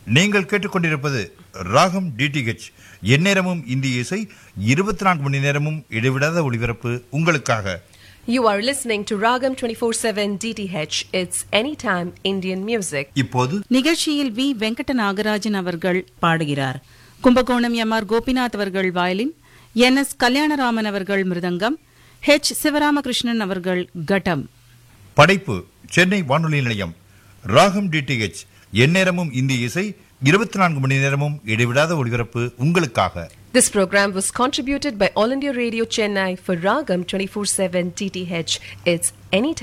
நீங்கள் கேட்டுக்கொண்டிருப்பது ராகம் டிடிஹெச் எந்நேரமும் இந்திய இசை இருபத்தி நான்கு மணி நேரமும் இடைவிடாத ஒளிபரப்பு உங்களுக்காக You are listening to Ragam 24/7 DTH. It's anytime Indian music. இப்போது நிகழ்ச்சியில் வி வெங்கட நாகராஜன் அவர்கள் பாடுகிறார் கும்பகோணம் எம் ஆர் கோபிநாத் அவர்கள் வயலின் என் எஸ் கல்யாணராமன் அவர்கள் மிருதங்கம் ஹெச் சிவராமகிருஷ்ணன் அவர்கள் கட்டம் படைப்பு சென்னை வானொலி நிலையம் ராகம் டிடிஹெச் எந்நேரமும் இந்திய இசை இருபத்தி நான்கு மணி நேரமும் இடைவிடாத ஒளிபரப்பு உங்களுக்காக This program was contributed by All India Radio Chennai for Ragam 24/7 DTH. It's anytime